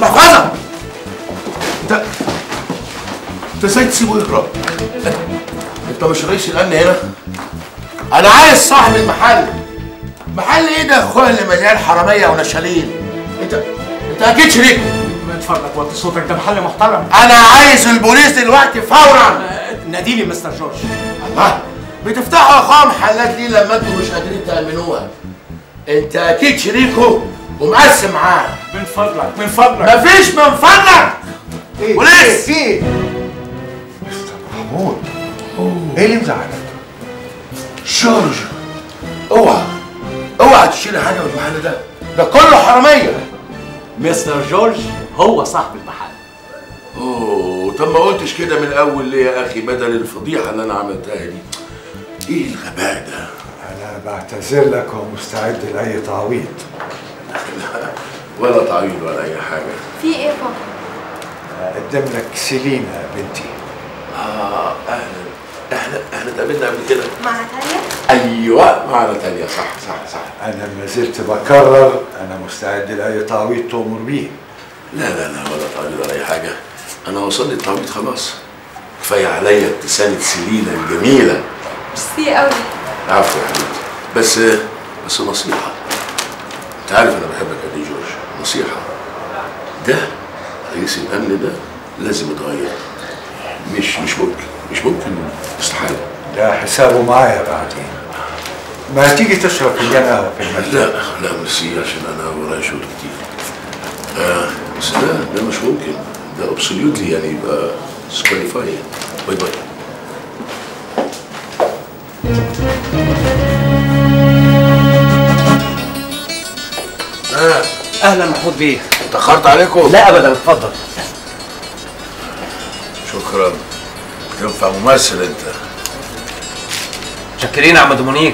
المحفظه انت انت ازاي تسيبه يهرب انت مش رئيس الامن هنا انا عايز صاحب المحل محل ايه ده يا اخويا اللي مليان حراميه ونشالين انت انت اكيد شريك من فضلك وطي صوتك ده محل محترم انا عايز البوليس دلوقتي فورا ناديلي مستر جورج الله بتفتحوا يا اخويا محلات ليه لما انتوا مش قادرين تامنوها انت اكيد شريكه ومقسم معاه من فضلك من فضلك مفيش من فضلك ايه بوليس! ايه ايه مستر محمود ايه اللي مزعلك؟ جورج اوعى اوعى تشيل حاجه من المحل ده ده كله حراميه مستر جورج هو صاحب المحل اوه طب ما قلتش كده من الاول ليه يا اخي بدل الفضيحه اللي انا عملتها دي ايه الغباء ده انا بعتذر لك ومستعد لاي تعويض ولا تعويض ولا اي حاجه في ايه يا بابا؟ اقدم لك سيلينا بنتي اه اهلا احنا احنا اتقابلنا قبل كده مع تانية؟ ايوه معنا تانية صح صح صح انا ما زلت بكرر انا مستعد لاي تعويض تؤمر بيه لا لا لا ولا تعويض ولا اي حاجه انا وصل لي التعويض خلاص كفايه عليا ابتسامه سيلينا الجميله ميرسي قوي عفوا يا حبيبتي بس بس نصيحه انت عارف انا بحبك قد ايه جورج نصيحه ده رئيس الامن ده لازم يتغير مش مش ممكن مش ممكن استحاله ده حسابه معايا بعدين ما تيجي تشرب فنجان قهوه في المكتب لا لا ميرسي عشان انا ورايا شغل كتير آه بس ده ده مش ممكن ده ابسوليوتلي يعني يبقى سكواليفاي باي باي آه اهلا محمود بيه اتأخرت عليكم؟ لا ابدا اتفضل شكرا تنفع ممثل انت شاكرين يا عم مونيك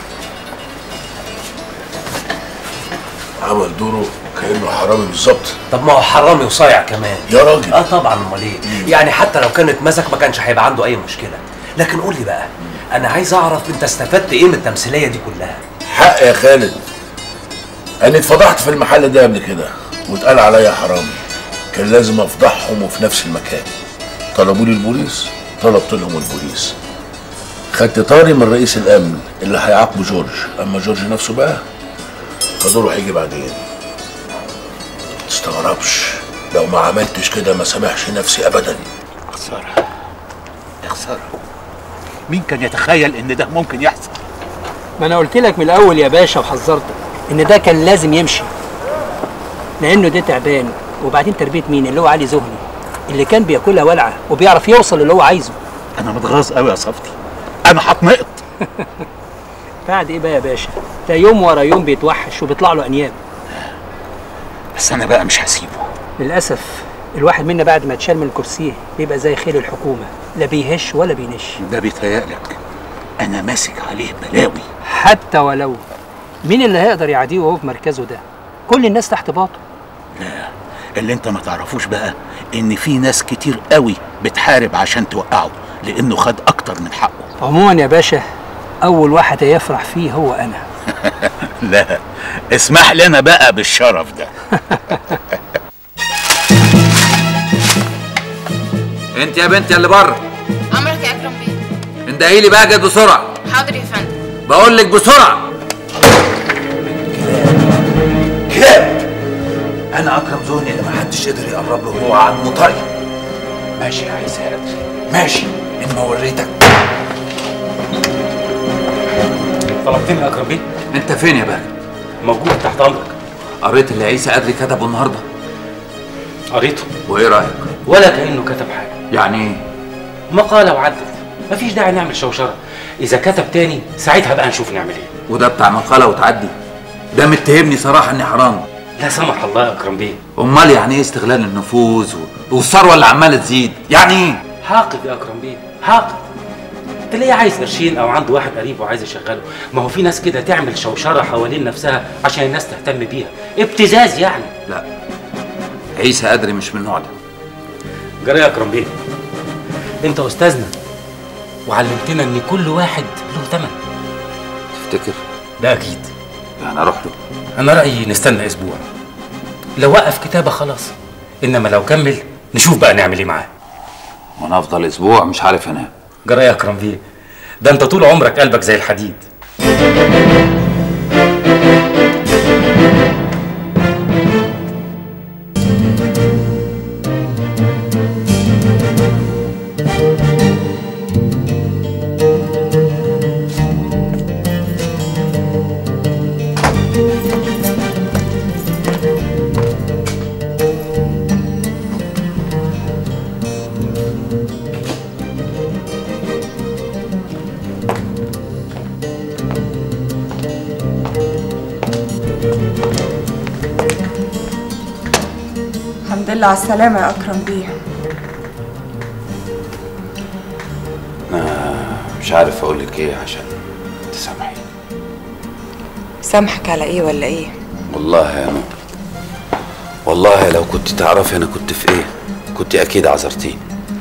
عمل دوره كانه حرامي بالظبط طب ما هو حرامي وصايع كمان يا راجل اه طبعا امال ايه يعني حتى لو كانت مسك ما كانش هيبقى عنده اي مشكله لكن قول لي بقى انا عايز اعرف انت استفدت ايه من التمثيليه دي كلها حق يا خالد انا اتفضحت في المحل ده قبل كده واتقال عليا حرامي كان لازم افضحهم وفي نفس المكان طلبوا لي البوليس طلبت لهم البوليس خدت طاري من رئيس الامن اللي هيعاقبه جورج اما جورج نفسه بقى فدوره هيجي بعدين تستغربش لو ما عملتش كده ما سامحش نفسي ابدا خسارة يا خسارة مين كان يتخيل ان ده ممكن يحصل ما انا قلت لك من الاول يا باشا وحذرتك ان ده كان لازم يمشي لانه ده تعبان وبعدين تربيه مين اللي هو علي زهني اللي كان بياكلها ولعه وبيعرف يوصل اللي هو عايزه انا متغاظ قوي يا صفتي انا هتنقط بعد ايه بقى يا باشا ده يوم ورا يوم بيتوحش وبيطلع له انياب بس انا بقى مش هسيبه للاسف الواحد منا بعد ما اتشال من كرسيه بيبقى زي خيل الحكومه لا بيهش ولا بينش ده بيتهيألك انا ماسك عليه بلاوي حتى ولو مين اللي هيقدر يعاديه وهو في مركزه ده كل الناس تحت باطه اللي انت ما تعرفوش بقى ان في ناس كتير قوي بتحارب عشان توقعه لانه خد اكتر من حقه عموما يا باشا اول واحد هيفرح فيه هو انا لا اسمح لنا بقى بالشرف ده انت يا بنتي اللي بره امرك يا اكرم بيه اندهي لي بقى جد بسرعه حاضر يا فندم بقول لك بسرعه كلاب انا اكرم زهني اللي محدش قدر يقرب له هو عن مطري ماشي يا عيسى يا قدري ماشي اما وريتك طلبتني يا اكرم بيه انت فين يا بقى موجود تحت امرك قريت اللي عيسى قدري كتبه النهارده قريته وايه رايك ولا كانه كتب حاجه يعني ايه مقاله وعدت مفيش داعي نعمل شوشره اذا كتب تاني ساعتها بقى نشوف نعمل ايه وده بتاع مقاله وتعدي ده متهمني صراحه اني حرامي لا سمح الله يا اكرم بيه امال يعني ايه استغلال النفوذ و- والثروه اللي عماله تزيد يعني ايه حاقد يا اكرم بيه حاقد تلاقيه عايز قرشين او عنده واحد قريب وعايز يشغله ما هو في ناس كده تعمل شوشره حوالين نفسها عشان الناس تهتم بيها ابتزاز يعني لا عيسى قدري مش من النوع ده جرى يا اكرم بيه انت استاذنا وعلمتنا ان كل واحد له ثمن تفتكر ده اكيد يعني اروح له انا رايي نستنى اسبوع لو وقف كتابه خلاص انما لو كمل نشوف بقى نعمل ايه معاه وانا افضل اسبوع مش عارف انام جرى يا اكرم بيه ده انت طول عمرك قلبك زي الحديد الحمد لله على السلامة يا أكرم بيه مش عارف اقول لك ايه عشان تسامحي سامحك على إيه ولا إيه؟ والله يا نور والله لو كنت تعرفي انا كنت في ايه كنت اكيد عذرتيني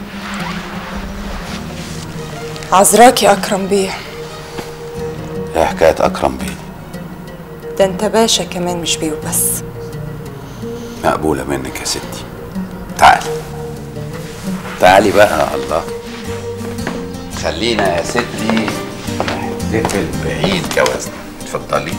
عذراك يا أكرم بيه ايه حكايه اكرم بيه ده أنت باشا كمان مش بيه وبس مقبوله منك يا ستي تعالي تعالي بقى الله خلينا يا ستي نحتفل بعيد جوازنا اتفضلي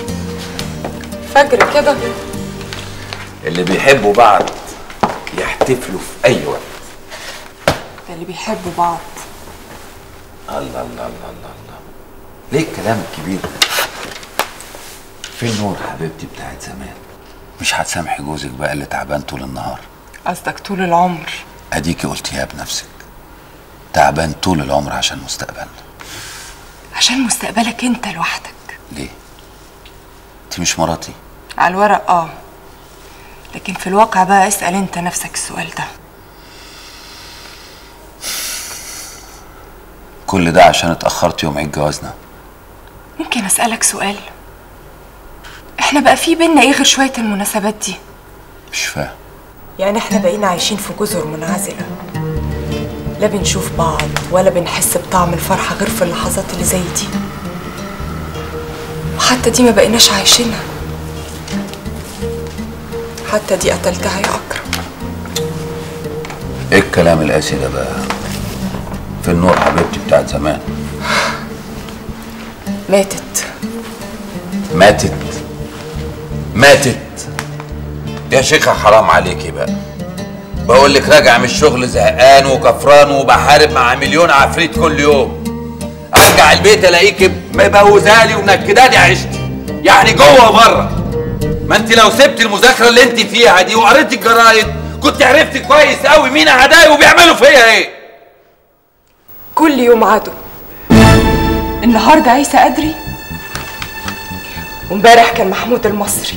فجر كده اللي بيحبوا بعض يحتفلوا في اي وقت ده اللي بيحبوا بعض الله الله الله الله الله ليه الكلام الكبير ده فين نور حبيبتي بتاعت زمان مش هتسامحي جوزك بقى اللي تعبان طول النهار قصدك طول العمر اديكي قلتيها بنفسك تعبان طول العمر عشان مستقبلنا عشان مستقبلك أنت لوحدك ليه انت مش مراتي على الورق آه لكن في الواقع بقى اسأل أنت نفسك السؤال ده كل ده عشان اتاخرت يوم عيد جوازنا ممكن أسألك سؤال إحنا بقى في بينا إيه غير شوية المناسبات دي مش فاهم يعني احنا بقينا عايشين في جزر منعزلة لا بنشوف بعض ولا بنحس بطعم الفرحة غير في اللحظات اللي زي دي وحتى دي ما بقيناش عايشينها حتى دي قتلتها يا أكرم ايه الكلام القاسي ده بقى في النور حبيبتي بتاعت زمان ماتت ماتت ماتت يا شيخة حرام عليكي بقى بقول لك راجع من الشغل زهقان وكفران وبحارب مع مليون عفريت كل يوم ارجع البيت الاقيك مبوزالي ومنكدالي عيشتي يعني جوه وبره ما انت لو سبت المذاكره اللي انت فيها دي وقريت الجرايد كنت عرفت كويس قوي مين اعدائي وبيعملوا فيا ايه كل يوم عدو النهاردة عيسى أدري وامبارح كان محمود المصري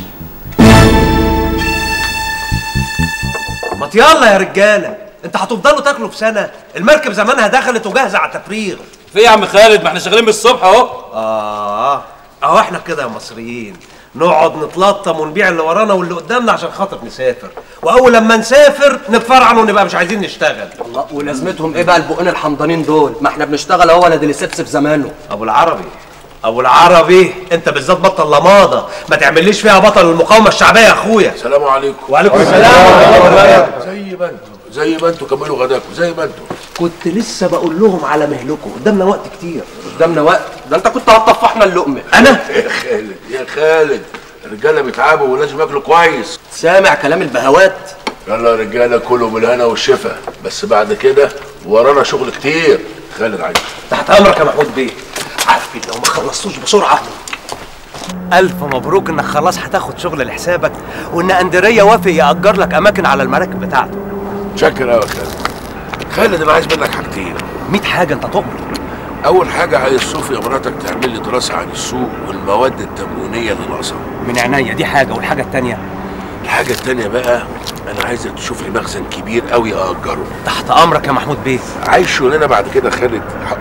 ما يلا يا رجاله انت هتفضلوا تاكلوا في سنه المركب زمانها دخلت وجاهزه على التفريغ في يا عم خالد ما احنا شغالين من الصبح اهو اه اهو احنا كده يا مصريين نقعد نتلطم ونبيع اللي ورانا واللي قدامنا عشان خاطر نسافر واول لما نسافر نتفرعن ونبقى مش عايزين نشتغل الله ولازمتهم ايه بقى البقين الحمضانين دول ما احنا بنشتغل اهو ولد اللي سبس في زمانه ابو العربي ابو العربي انت بالذات بطل لماضه ما تعمليش فيها بطل المقاومه الشعبيه يا اخويا السلام عليكم وعليكم السلام ورحمه الله وبركاته زي ما انتم زي ما انتم كملوا غداكم زي ما انتم كنت لسه بقول لهم على مهلكم قدامنا وقت كتير قدامنا وقت ده انت كنت هتطفحنا اللقمه انا يا خالد يا خالد الرجاله بيتعبوا ولازم ياكلوا كويس سامع كلام البهوات يلا يا رجاله كلوا بالهنا والشفا بس بعد كده ورانا شغل كتير خالد عايز تحت امرك يا محمود بيه عارفين لو ما خلصتوش بسرعه الف مبروك انك خلاص هتاخد شغل لحسابك وان اندريه وافق ياجر لك اماكن على المراكب بتاعته شكرا قوي يا خالد خالد انا عايز منك حاجتين 100 حاجه انت تؤمر اول حاجه عايز صوفي يا مراتك تعمل لي دراسه عن السوق والمواد التموينيه اللي ناقصه من عينيا دي حاجه والحاجه التانيه الحاجه التانيه بقى انا عايزك تشوف لي مخزن كبير قوي اجره تحت امرك يا محمود بيه عايز شغلانه بعد كده خالد ح...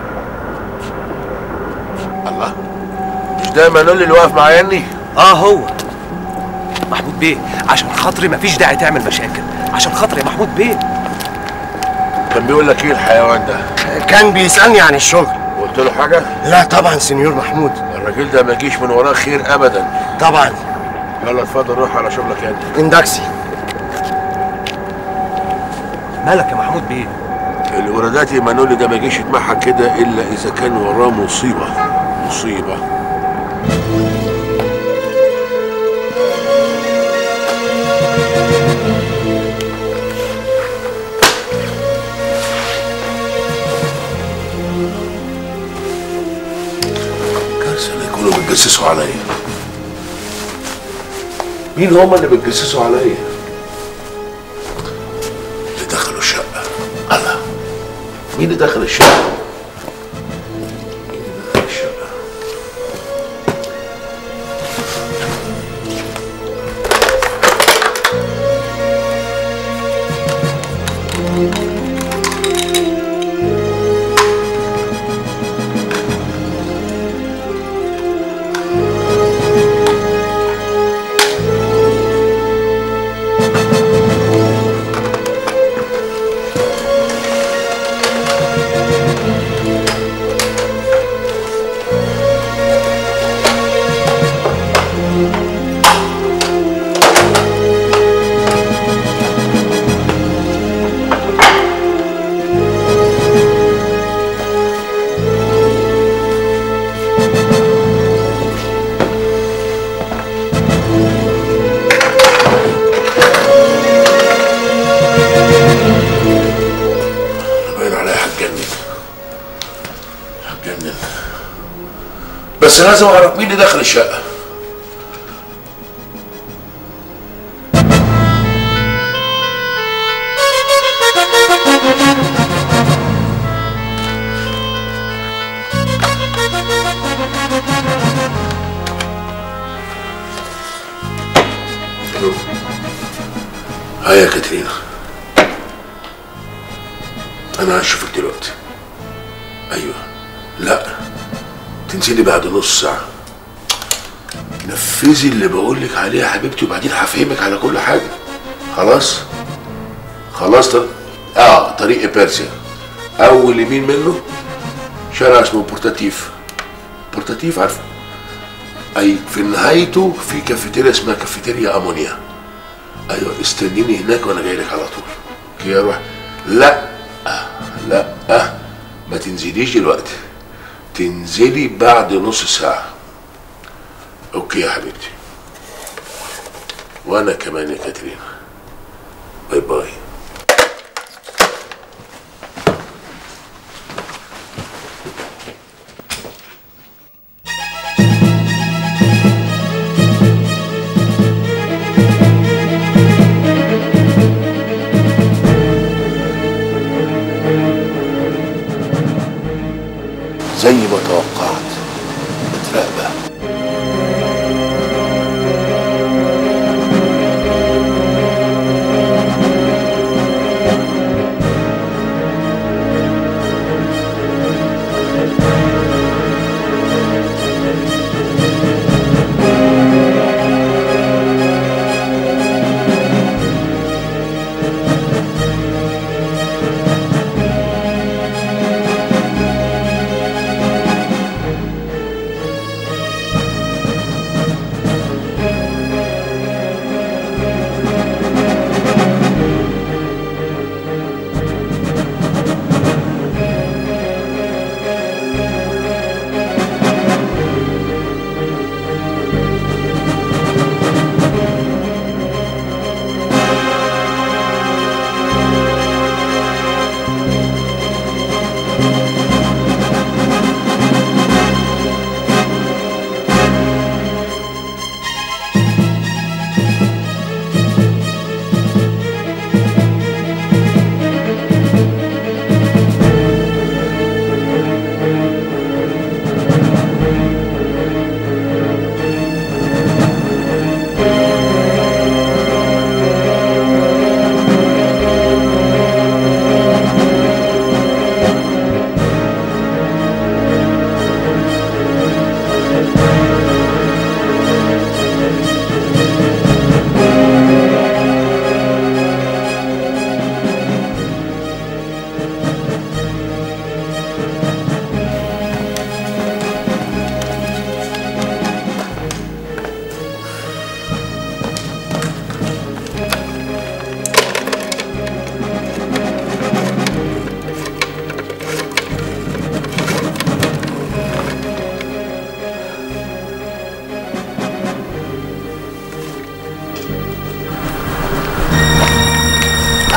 الله مش ده منول اللي واقف معايا اني اه هو محمود بيه عشان خاطري مفيش داعي تعمل مشاكل عشان خاطري يا محمود بيه كان بيقول لك ايه الحيوان ده كان بيسألني عن الشغل قلت له حاجه لا طبعا سنيور محمود الراجل ده ما يجيش من وراه خير ابدا طبعا يلا اتفضل روح على شغلك انت اندكسي مالك يا محمود بيه الورادات ايمانولي ده ما جيش يتمحى كده الا اذا كان وراه مصيبه مصيبه كارثه لا يكونوا بيتجسسوا عليا مين هم اللي بيتجسسوا عليا اللي دخلوا الشقه الله مين اللي دخل الشقه مين اللي دخل الشقه انا باين عليا هتجنن هتجنن بس لازم اعرف مين اللي دخل الشقه هيا يا كاترينا انا هشوفك دلوقتي ايوه لا تنزلي بعد نص ساعه نفذي اللي بقول لك عليه يا حبيبتي وبعدين هفهمك على كل حاجه خلاص خلاص طر... اه طريق بيرسيا اول يمين منه شارع اسمه بورتاتيف بورتاتيف عارفه اي في نهايته في كافيتيريا اسمها كافيتيريا امونيا ايوه استنيني هناك وانا جاي لك على طول كده روح لا لا ما تنزليش دلوقتي تنزلي بعد نص ساعة اوكي يا حبيبتي وانا كمان يا كاترينا باي باي زي ما توقعت متراقبة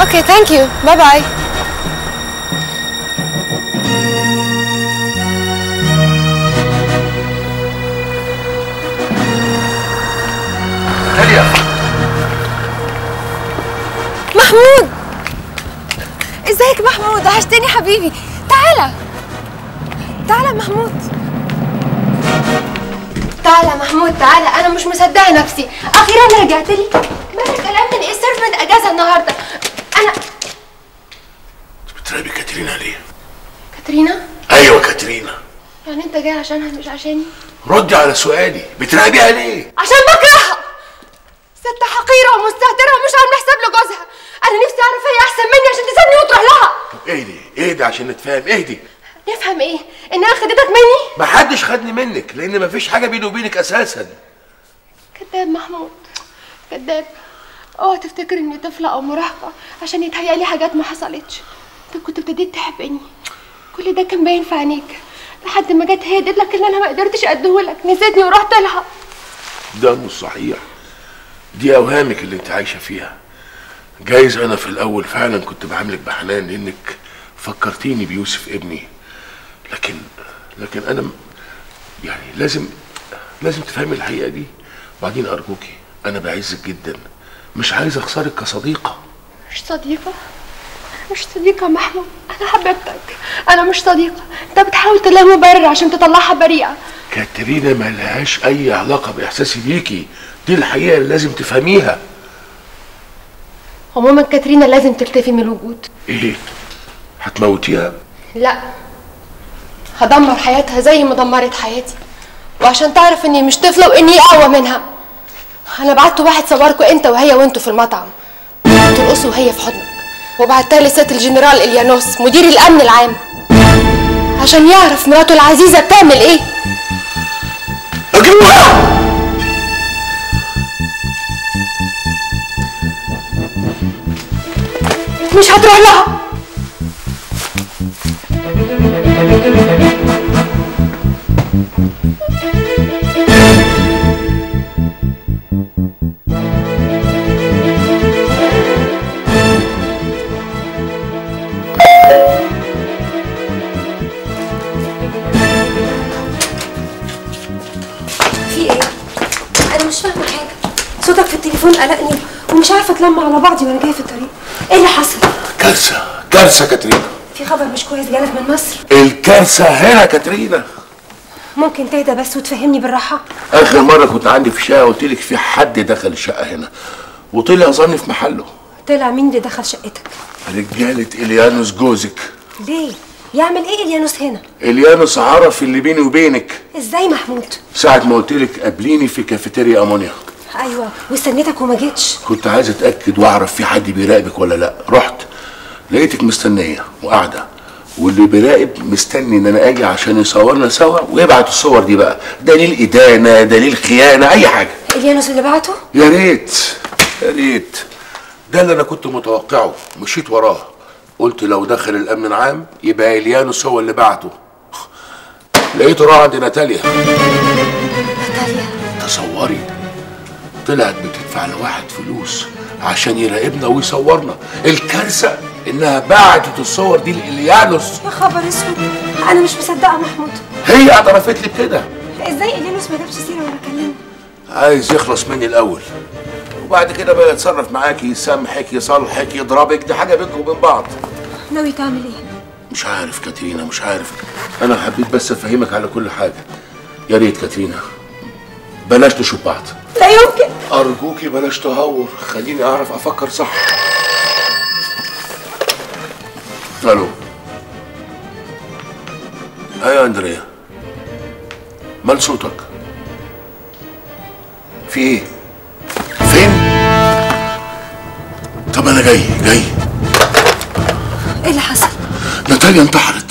اوكي ثانك يو باي باي محمود ازيك محمود وحشتني حبيبي تعالى تعالى محمود تعالى محمود تعالى انا مش مصدقه نفسي اخيرا رجعت لي مالك قلقان من ايه السيرفنت اجازه النهارده انا بتراقبي كاترينا ليه؟ كاترينا ايوه كاترينا يعني انت جاي عشانها مش عشاني ردي على سؤالي بتراقبيها ليه؟ عشان بكرهها ست حقيره ومستهتره ومش عامله حساب لجوزها انا نفسي اعرف هي احسن مني عشان تسيبني وتروح لها اهدي اهدي عشان نتفاهم اهدي نفهم ايه انها خدتك مني محدش خدني منك لان مفيش حاجه بيني وبينك اساسا كذاب محمود كذاب اوعى تفتكر اني طفله او مراهقه عشان يتهيألي حاجات ما حصلتش انت كنت ابتديت تحبني كل ده كان باين في عينيك لحد ما جت هي اديت لك اللي انا ما قدرتش اديهولك نسيتني ورحت لها ده مش صحيح دي اوهامك اللي انت عايشه فيها جايز انا في الاول فعلا كنت بعاملك بحنان لانك فكرتيني بيوسف ابني لكن لكن انا م- يعني لازم لازم تفهمي الحقيقه دي بعدين ارجوكي انا بعزك جدا مش عايز اخسرك كصديقه مش صديقه مش صديقه محمود انا حبيبتك انا مش صديقه انت بتحاول تلاقي مبرر عشان تطلعها بريئه كاترينا ملهاش اي علاقه باحساسي بيكي دي الحقيقه اللي لازم تفهميها عموما كاترينا لازم تختفي من الوجود ايه هتموتيها لا هدمر حياتها زي ما دمرت حياتي وعشان تعرف اني مش طفله واني اقوى منها انا بعت واحد صوركوا انت وهي وانتوا في المطعم ترقصوا وهي في حضنك وبعتها لسيادة الجنرال اليانوس مدير الامن العام عشان يعرف مراته العزيزه بتعمل ايه مش هتروح لها في ايه؟ انا مش فاهمه حاجه صوتك في التليفون قلقني ومش عارفه اتلم على بعضي وانا جايه في الطريق ايه اللي حصل كارثه كارثه كاترينا في خبر مش كويس جالك من مصر الكارثه هنا كاترينا ممكن تهدى بس وتفهمني بالراحه اخر مره كنت عندي في الشقه قلت لك في حد دخل الشقه هنا وطلع ظني في محله طلع مين اللي دخل شقتك رجاله اليانوس جوزك ليه يعمل ايه اليانوس هنا اليانوس عرف اللي بيني وبينك ازاي محمود ساعه ما قلت لك قابليني في كافيتيريا امونيا ايوه واستنيتك وما جيتش كنت عايز اتاكد واعرف في حد بيراقبك ولا لا رحت لقيتك مستنيه وقاعده واللي بيراقب مستني ان انا اجي عشان يصورنا سوا ويبعت الصور دي بقى دليل ادانه دليل خيانه اي حاجه اليانوس اللي بعته يا ريت يا ريت ده اللي انا كنت متوقعه مشيت وراه قلت لو دخل الامن العام يبقى اليانوس هو اللي بعته لقيته راح عند ناتاليا ناتاليا تصوري طلعت بتدفع لواحد فلوس عشان يراقبنا ويصورنا الكارثه انها بعتت الصور دي لإليانوس يا خبر اسود انا مش مصدقه محمود هي اعترفت لي بكده ازاي اليانوس ما جابش سيره ولا كلمه عايز يخلص مني الاول وبعد كده بقى يتصرف معاكي يسامحك يصالحك يضربك دي حاجه بينكم وبين بعض ناوي تعمل ايه مش عارف كاترينا مش عارف انا حبيت بس افهمك على كل حاجه يا ريت كاترينا بلاش نشوف بعض لا يمكن ارجوكي بلاش تهور خليني اعرف افكر صح الو ايوه اندريا مال صوتك في ايه فين طب انا جاي جاي ايه اللي حصل ناتاليا انتحرت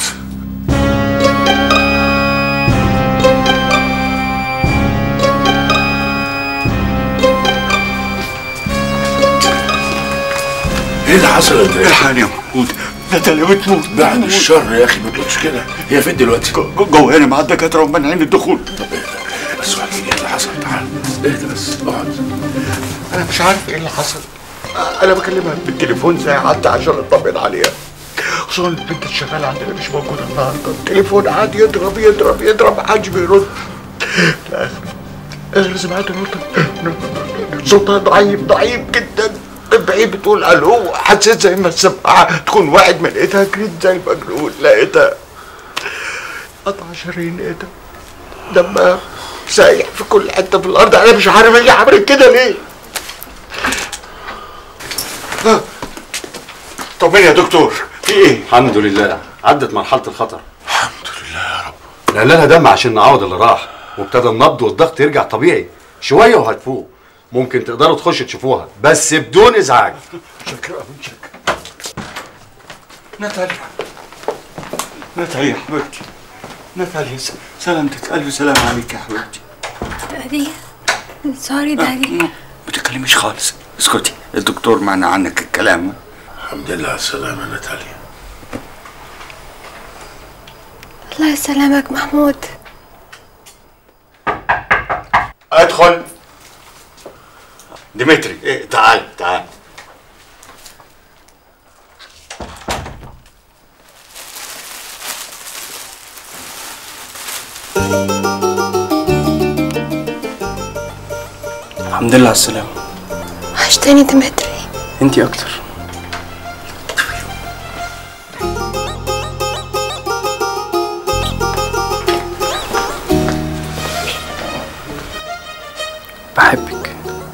ايه اللي حصل يا اندريا؟ الحقني يا محمود ناتاليا بتموت بعد الشر يا اخي ما تقولش كده هي فين دلوقتي؟ جوه هنا مع الدكاتره ومانعين الدخول بس واحكي لي ايه اللي حصل تعال اهدى بس اقعد انا مش عارف ايه اللي حصل انا بكلمها بالتليفون ساعات عشان اطمن عليها خصوصا البنت الشغاله عندنا مش موجوده النهارده التليفون قاعد يضرب يضرب يضرب محدش بيرد في الاخر اخر سمعت نقطة صوتها ضعيف ضعيف جدا من بعيد بتقول الو حسيت زي ما السماعه تكون واحد من لقيتها جريت زي المجنون لقيتها قطع شرايين لقيتها دمها سايح في كل حته في الارض انا مش عارف هي عملت كده ليه ها. طمني يا دكتور في ايه؟ الحمد لله عدت مرحلة الخطر الحمد لله يا رب نقل لها دم عشان نعوض اللي راح وابتدى النبض والضغط يرجع طبيعي شوية وهتفوق ممكن تقدروا تخشوا تشوفوها بس بدون ازعاج شكرا قوي شكرا ناتاليا ناتاليا يا حبيبتي ناتاليا س- سلامتك الف سلام عليك يا حبيبتي دادي سوري دادي ما تتكلميش خالص اسكتي الدكتور معنا عنك الكلام الحمد لله على السلامة يا ناتاليا الله يسلمك محمود ادخل ديمتري إيه تعال تعال الحمد لله على السلامة وحشتني ديمتري انتي اكتر بحبك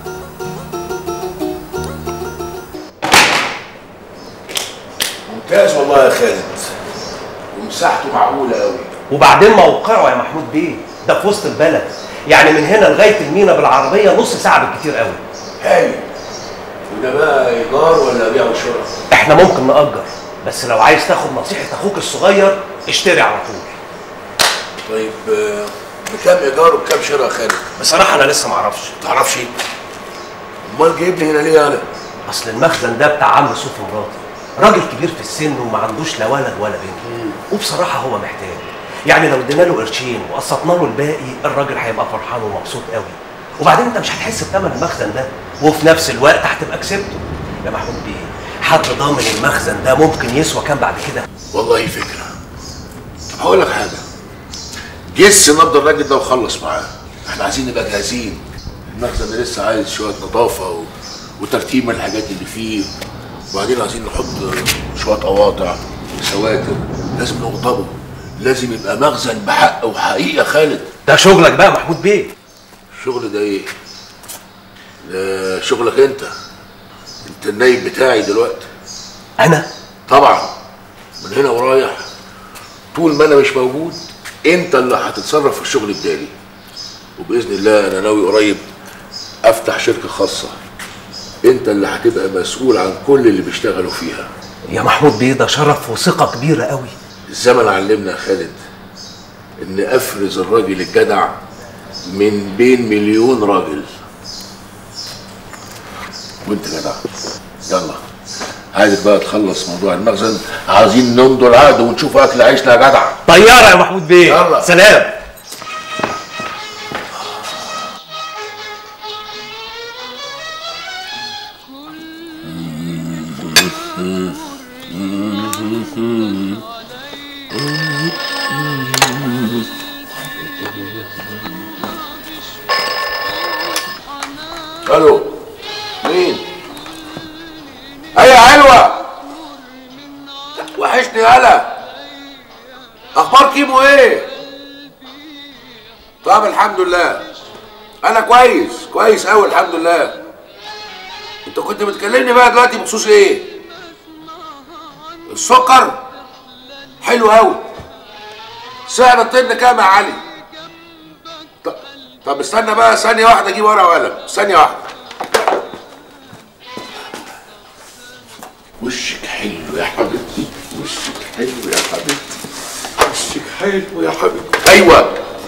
ممتاز والله يا خالد ومساحته معقولة قوي وبعدين موقعه يا محمود بيه ده في وسط البلد يعني من هنا لغايه المينا بالعربيه نص ساعه بالكتير قوي هايل وده بقى ايجار ولا بيع وشراء؟ احنا ممكن نأجر بس لو عايز تاخد نصيحه اخوك الصغير اشتري على طول طيب آه، بكام ايجار وبكام شراء يا خالد؟ بصراحه انا لسه معرفش تعرفش ايه؟ امال جايبني هنا ليه انا؟ اصل المخزن ده بتاع عم صوفي مراتي راجل كبير في السن وما عندوش لا ولد ولا بنت وبصراحه هو محتاج يعني لو ادينا له قرشين وقسطنا له الباقي الراجل هيبقى فرحان ومبسوط قوي وبعدين انت مش هتحس بثمن المخزن ده وفي نفس الوقت هتبقى كسبته يا محمود بيه حد ضامن المخزن ده ممكن يسوى كام بعد كده والله فكرة طب هقول لك حاجة جس نبض الراجل ده وخلص معاه احنا عايزين نبقى جاهزين المخزن ده لسه عايز شوية نظافة و... وترتيب من الحاجات اللي فيه وبعدين عايزين نحط شوية قواطع سواتر لازم نوضبه لازم يبقى مخزن بحق وحقيقة يا خالد ده شغلك بقى محمود بيه شغل ده ايه؟ ده شغلك انت انت النايب بتاعي دلوقتي انا؟ طبعا من هنا ورايح طول ما انا مش موجود انت اللي هتتصرف في الشغل بدالي وباذن الله انا ناوي قريب افتح شركه خاصه انت اللي هتبقى مسؤول عن كل اللي بيشتغلوا فيها يا محمود بيه ده شرف وثقه كبيره قوي الزمن علمنا يا خالد ان افرز الراجل الجدع من بين مليون راجل وانت جدع يلا عايزك بقى تخلص موضوع المخزن عايزين نمضوا العقد ونشوف اكل عيشنا يا جدع طياره يا محمود بيه يلا. سلام الو مين ايوه حلوه وحشني هلا اخبار كيمو ايه طب الحمد لله انا كويس كويس قوي الحمد لله انت كنت بتكلمني بقى دلوقتي بخصوص ايه السكر حلو قوي سعر الطن كام يا علي ط- طب استنى بقى ثانية واحدة اجيب ورقة وقلم ثانية واحدة وشك حلو يا حبيبتي وشك حلو يا حبيبتي وشك حلو يا حبيبتي ايوه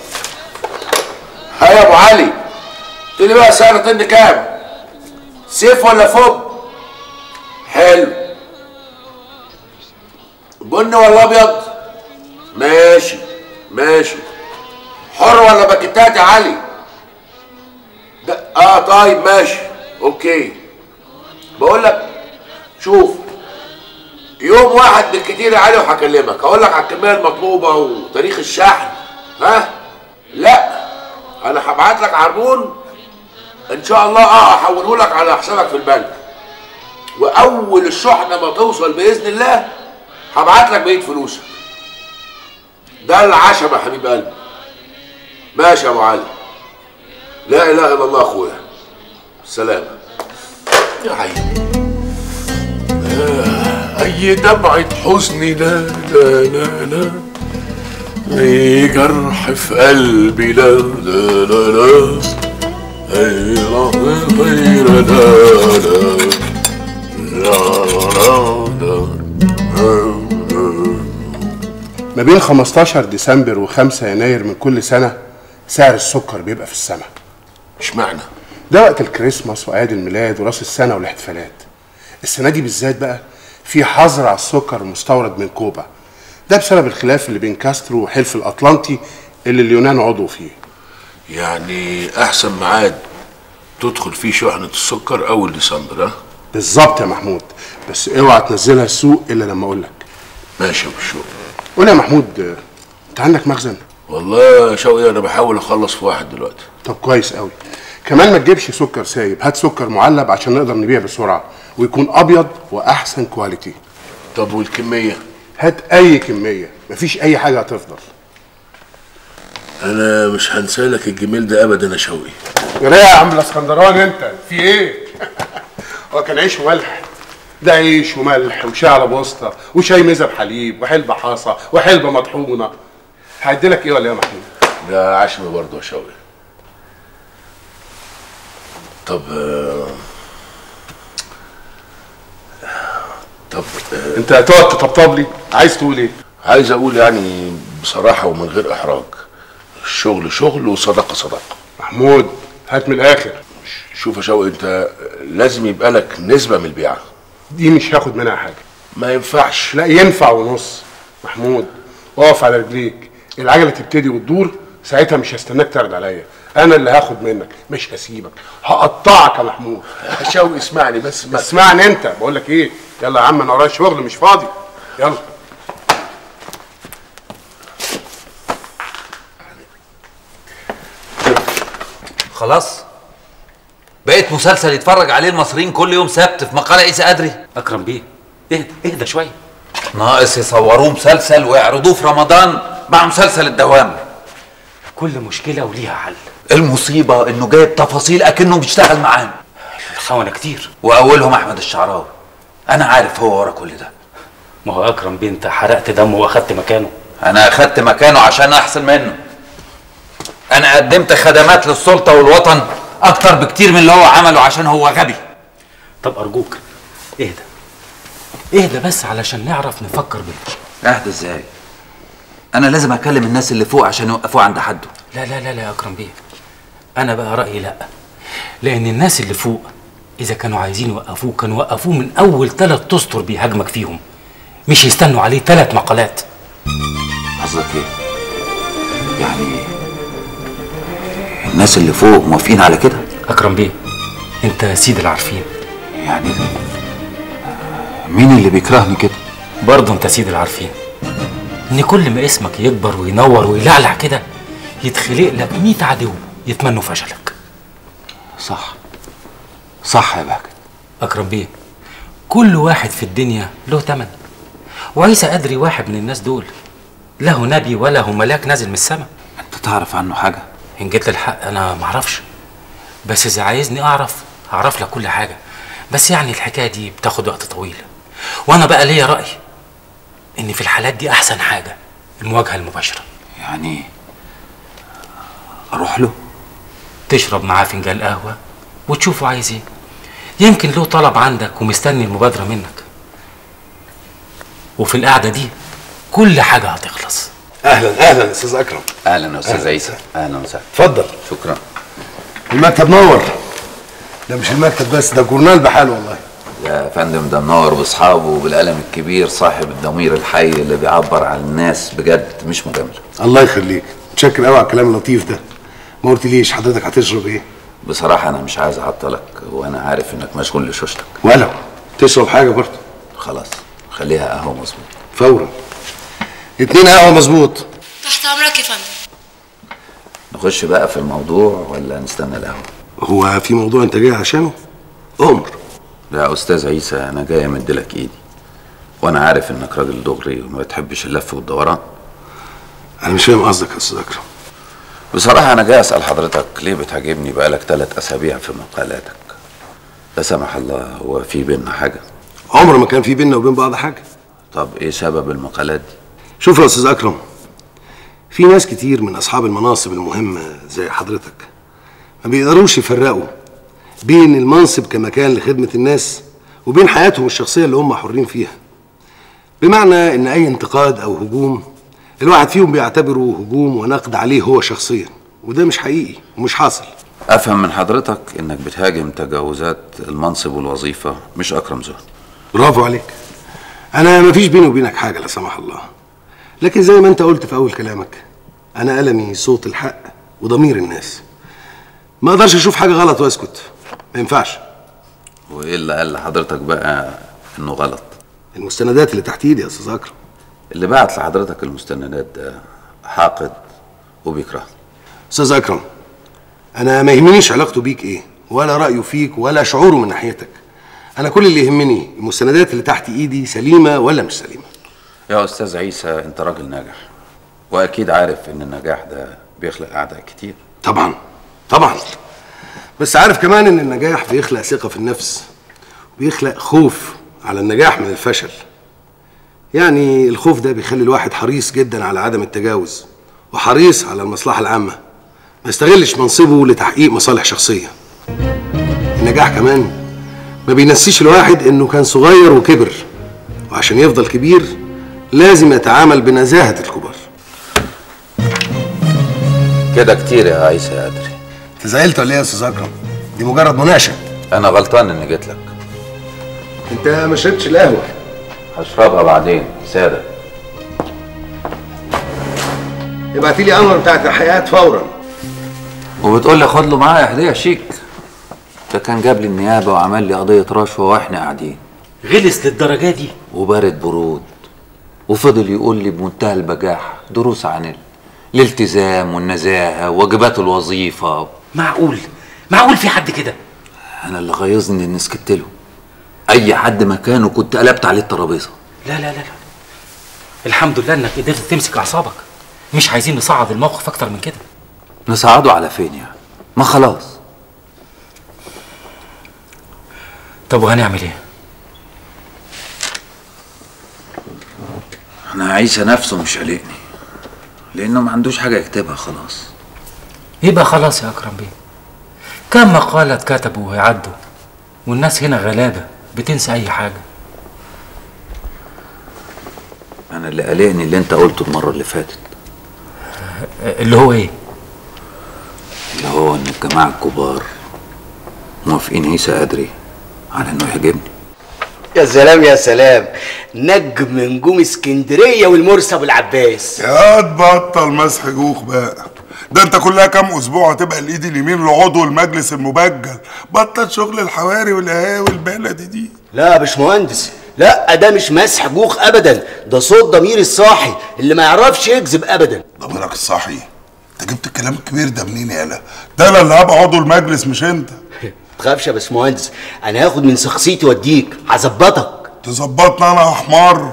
ها يا ابو علي قلت لي بقى سعر طن كام سيف ولا فوق حلو بني ولا ابيض ماشي ماشي حر ولا باكيتات يا علي ده اه طيب ماشي اوكي بقول لك شوف يوم واحد بالكتير عليه وهكلمك هقول لك على الكميه المطلوبه وتاريخ الشحن ها لا انا هبعت لك عربون ان شاء الله اه احوله لك على حسابك في البنك واول الشحنه ما توصل باذن الله هبعت لك بقيه فلوسك ده العشم يا حبيب قلبي ماشي يا ابو علي لا اله الا الله اخويا سلام يا عيني اي دمعة حزن لا لا لا لا اي جرح في قلبي لا لا لا لا اي رهن غير لا لا لا لا لا ما بين 15 ديسمبر و5 يناير من كل سنة سعر السكر بيبقى في السماء اشمعنى؟ ده وقت الكريسماس وأعياد الميلاد وراس السنة والاحتفالات السنة دي بالذات بقى في حظر على السكر المستورد من كوبا ده بسبب الخلاف اللي بين كاسترو وحلف الأطلنطي اللي اليونان عضو فيه يعني احسن ميعاد تدخل فيه شحنة السكر اول ديسمبر ها بالظبط يا محمود بس اوعى تنزلها السوق الا لما اقول لك ماشي يا ابو الشوق قول يا محمود آه، انت عندك مخزن والله يا شوقي انا بحاول اخلص في واحد دلوقتي طب كويس قوي كمان ما تجيبش سكر سايب هات سكر معلب عشان نقدر نبيع بسرعه ويكون ابيض واحسن كواليتي طب والكميه هات اي كميه مفيش اي حاجه هتفضل انا مش هنسالك الجميل ده ابدا يا شوقي رايق يا عم الاسكندراني انت في ايه هو كان عيش وملح ده عيش وملح وشعر بوسطة وشاي مزة بحليب وحلبة حاصة وحلبة مطحونة هعدلك ايه ولا ايه يا محمود؟ ده عشم برضه يا شوقي طب آه، طب آه، انت هتقعد تطبطب لي عايز تقول ايه؟ عايز اقول يعني بصراحه ومن غير احراج الشغل شغل وصدقه صدقه محمود هات من الاخر شوف يا شوقي انت لازم يبقى لك نسبه من البيعه دي مش هاخد منها حاجه ما ينفعش لا ينفع ونص محمود اقف على رجليك العجله تبتدي وتدور ساعتها مش هستناك تعرض عليا انا اللي هاخد منك مش هسيبك هقطعك يا محمود يا شوقي اسمعني بس ما اسمعني انت بقول لك ايه يلا يا عم انا ورايا شغل مش فاضي يلا خلاص بقيت مسلسل يتفرج عليه المصريين كل يوم سبت في مقالة عيسى قدري اكرم بيه اهدى اهدى شويه ناقص يصوروه مسلسل ويعرضوه في رمضان مع مسلسل الدوام كل مشكله وليها حل المصيبة انه جايب تفاصيل اكنه بيشتغل معانا الخونة كتير واولهم احمد الشعراوي انا عارف هو ورا كل ده ما هو اكرم بيه انت حرقت دمه واخدت مكانه انا اخدت مكانه عشان احسن منه انا قدمت خدمات للسلطة والوطن اكتر بكتير من اللي هو عمله عشان هو غبي طب ارجوك اهدى اهدى بس علشان نعرف نفكر بالمشكله اهدى ازاي انا لازم اكلم الناس اللي فوق عشان يوقفوه عند حده لا لا لا لا يا اكرم بيه انا بقى رايي لا لان الناس اللي فوق اذا كانوا عايزين يوقفوه كانوا وقفوه من اول ثلاث اسطر بيهاجمك فيهم مش يستنوا عليه ثلاث مقالات قصدك ايه يعني الناس اللي فوق موافقين على كده اكرم بيه انت سيد العارفين يعني مين اللي بيكرهني كده برضه انت سيد العارفين ان كل ما اسمك يكبر وينور ويلعلع كده يتخلق لك 100 عدو يتمنوا فشلك صح صح يا باكر اكرم بيه كل واحد في الدنيا له تمن وعيسى قدري واحد من الناس دول له نبي وله ملاك نازل من السماء انت تعرف عنه حاجه ان جيت للحق انا معرفش بس اذا عايزني اعرف هعرف لك كل حاجه بس يعني الحكايه دي بتاخد وقت طويل وانا بقى ليا راي ان في الحالات دي احسن حاجه المواجهه المباشره يعني اروح له تشرب معاه فنجان قهوه وتشوفه عايز ايه يمكن له طلب عندك ومستني المبادره منك وفي القعده دي كل حاجه هتخلص اهلا اهلا استاذ اكرم اهلا يا استاذ أهلاً. عيسى اهلا وسهلا اتفضل شكرا المكتب نور ده مش المكتب بس ده جورنال بحاله والله يا فندم ده منور باصحابه وبالقلم الكبير صاحب الضمير الحي اللي بيعبر عن الناس بجد مش مجامله الله يخليك متشكر قوي على الكلام اللطيف ده ما قلتليش حضرتك هتشرب ايه بصراحة أنا مش عايز أعطلك وأنا عارف إنك مشغول لشوشتك ولو تشرب حاجه برضه خلاص خليها قهوة مظبوط فورا اتنين قهوه مظبوط تحت امرك يا فندم نخش بقى في الموضوع ولا نستنى القهوة هو في موضوع انت جاي عشانه امر لا أستاذ عيسى أنا جاي أمدلك إيدي وأنا عارف إنك راجل دغري وما بتحبش اللف والدوران انا مش فاهم قصدك يا استاذ اكرم بصراحة أنا جاي أسأل حضرتك ليه بتعجبني بقالك ثلاث أسابيع في مقالاتك لا سمح الله هو في بينا حاجة عمر ما كان في بيننا وبين بعض حاجه طب إيه سبب المقالات دي؟ شوف يا استاذ اكرم في ناس كتير من اصحاب المناصب المهمه زي حضرتك ما بيقدروش يفرقوا بين المنصب كمكان لخدمه الناس وبين حياتهم الشخصيه اللي هم حرين فيها بمعنى ان اي انتقاد او هجوم الواحد فيهم بيعتبره هجوم ونقد عليه هو شخصيا وده مش حقيقي ومش حاصل أفهم من حضرتك إنك بتهاجم تجاوزات المنصب والوظيفة مش أكرم زهد برافو عليك انا ما فيش بيني وبينك حاجه لا سمح الله لكن زي ما انت قلت في اول كلامك انا قلمي صوت الحق وضمير الناس ما اقدرش اشوف حاجه غلط واسكت ما ينفعش وإيه اللي قال لحضرتك بقى إنه غلط؟ المستندات اللي تحت ايدي يا استاذ اكرم اللي بعت لحضرتك المستندات ده حاقد وبيكرهك استاذ اكرم انا ما يهمنيش علاقته بيك ايه ولا رايه فيك ولا شعوره من ناحيتك انا كل اللي يهمني المستندات اللي تحت ايدي سليمه ولا مش سليمه يا أستاذ عيسى أنت راجل ناجح وأكيد عارف إن النجاح ده بيخلق أعداء كتير طبعا طبعا بس عارف كمان ان النجاح بيخلق ثقه في النفس وبيخلق خوف على النجاح من الفشل يعني الخوف ده بيخلي الواحد حريص جدا على عدم التجاوز وحريص على المصلحه العامه ما يستغلش منصبه لتحقيق مصالح شخصيه النجاح كمان ما بينسيش الواحد انه كان صغير وكبر وعشان يفضل كبير لازم يتعامل بنزاهه الكبار كده كتير يا عيسى يا أدري انت زعلت ولا ايه يا استاذ اكرم دي مجرد مناقشه أنا غلطان إني جيت لك انت ما شربتش القهوه هشربها بعدين سادة ابعتي لي امر بتاعت الحياه فورا وبتقول لي خد له معايا هدية شيك ده كان جاب لي النيابة وعمل لي قضية رشوة واحنا قاعدين غلس للدرجة دي وبارد برود وفضل يقول لي بمنتهى البجاحة دروس عن ال- الالتزام والنزاهة وواجبات الوظيفة معقول معقول في حد كده أنا اللي غيظني إني سكت له أي حد مكانه كنت قلبت عليه الترابيزة لا لا لا لا الحمد لله انك قدرت تمسك اعصابك مش عايزين نصعد الموقف اكتر من كده نصعده على فين يعني ما خلاص طب وهنعمل ايه أنا عيسى نفسه مش قلقني لأنه ما عندوش حاجة يكتبها خلاص يبقى خلاص يا اكرم بيه كم مقالة اتكتبوا ويعدوا والناس هنا غلابة بتنسى اي حاجة أنا اللي قلقني اللي أنت قلته المرة اللي فاتت اللي هو ايه اللي هو إن الجماعة الكبار موافقين عيسى أدري على إنه يهاجمني يا سلام يا سلام نجم نجوم اسكندريه والمرسى والعباس يا تبطل مسح جوخ بقى ده انت كلها كام اسبوع هتبقى الايد اليمين لعضو المجلس المبجل بطل شغل الحواري والقهاوي البلدي دي لا يا باشمهندس لا ده مش مسح جوخ ابدا ده صوت ضمير الصاحي اللي ما يعرفش يكذب ابدا ضميرك الصحي انت جبت الكلام الكبير ده منين يالا ده انا اللي هبقى عضو المجلس مش انت تخافش يا باشمهندس انا هاخد من شخصيتي واديك هظبطك تظبطنا انا يا حمار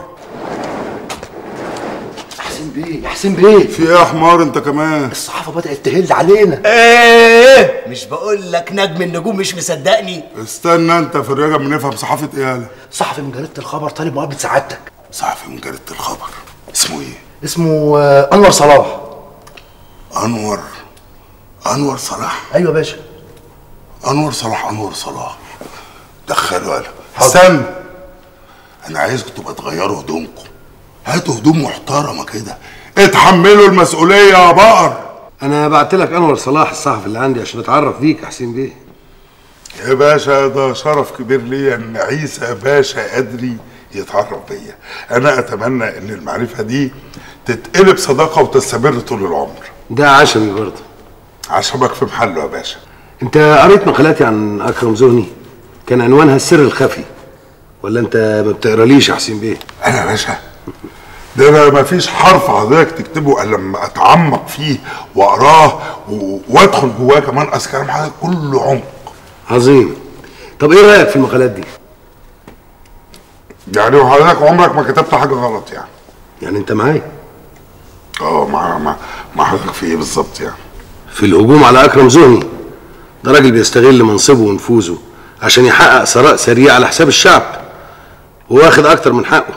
حسين بيه يا حسين بيه في ايه يا حمار انت كمان الصحافه بدات تهل علينا ايه مش بقول لك نجم النجوم مش مصدقني استنى انت في الرجب بنفهم صحافة ايه يالا صحفي من جريده الخبر طالب مقابله سعادتك صحفي من جريدة الخبر اسمه ايه اسمه آه، انور صلاح انور انور صلاح ايوه يا باشا انور صلاح انور صلاح دخلوا يالا استنى انا عايزكم تبقى تغيروا هدومكم هاتوا هدوم محترمه كده اتحملوا المسؤوليه يا بقر انا بعت لك انور صلاح الصحفي اللي عندي عشان اتعرف بيك يا حسين بيه يا باشا ده شرف كبير ليا ان عيسى باشا ادري يتعرف بيا انا اتمنى ان المعرفه دي تتقلب صداقه وتستمر طول العمر ده عشمي برضه عشمك في محله يا باشا انت قريت مقالاتي عن اكرم زهني كان عنوانها السر الخفي ولا انت ما بتقراليش يا حسين بيه انا يا باشا ده انا ما فيش حرف حضرتك تكتبه الا لما اتعمق فيه واقراه و- وادخل جواه كمان اصل كلام حضرتك كله عمق عظيم طب ايه رايك في المقالات دي يعني وحضرتك عمرك ما كتبت حاجه غلط يعني يعني انت معايا اه مع مع مع حضرتك في ايه بالظبط يعني في الهجوم على اكرم زهني ده راجل بيستغل منصبه ونفوذه عشان يحقق ثراء سريع على حساب الشعب وواخد اكتر من حقه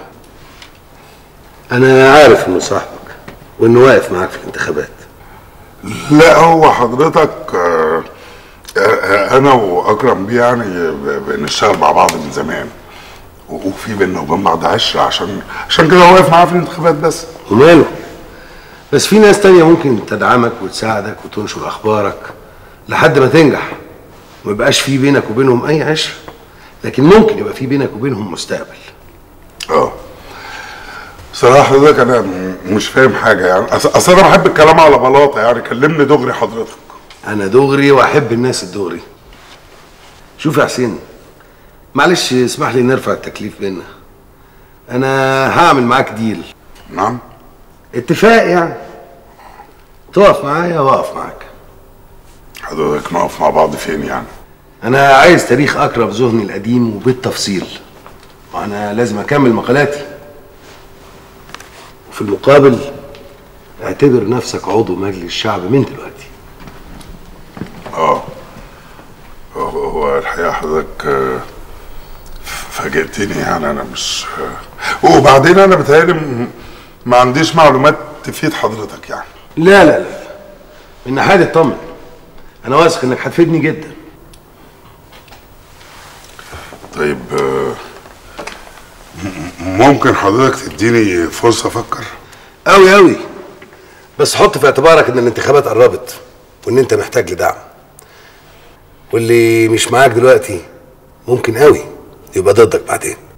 انا عارف انه صاحبك وانه واقف معاك في الانتخابات لا هو حضرتك آه، آه، آه، انا واكرم بيه يعني ب- بنشتغل مع بعض من زمان و- وفي بينا وبين بعض عشره عشان عشان كده هو واقف معاه في الانتخابات بس وماله بس في ناس تانية ممكن تدعمك وتساعدك وتنشر اخبارك لحد ما تنجح وما يبقاش في بينك وبينهم اي عشره لكن ممكن يبقى في بينك وبينهم مستقبل اه صراحة حضرتك أنا م- مش فاهم حاجة يعني أص- أصل أنا بحب الكلام على بلاطة يعني كلمني دغري حضرتك انا دغري واحب الناس الدغري شوف يا حسين معلش اسمح لي نرفع التكليف بينا انا هعمل معاك ديل نعم اتفاق يعني تقف معايا واقف معاك حضرتك نقف مع بعض فين يعني انا عايز تاريخ اكرم زهني القديم وبالتفصيل وانا لازم اكمل مقالاتي وفي المقابل اعتبر نفسك عضو مجلس الشعب من دلوقتي اه هو- هو الحقيقة حضرتك آه، فاجئتني يعني أنا مش آه، وبعدين أنا بتهيألي م- ما عنديش معلومات تفيد حضرتك يعني لا لا لا من ناحية اطمن انا واثق انك هتفيدني جدا طيب آه، م- ممكن حضرتك تديني فرصة أفكر قوي قوي بس حط في اعتبارك ان الانتخابات قربت وان انت محتاج لدعم واللي مش معاك دلوقتي ممكن قوي يبقى ضدك بعدين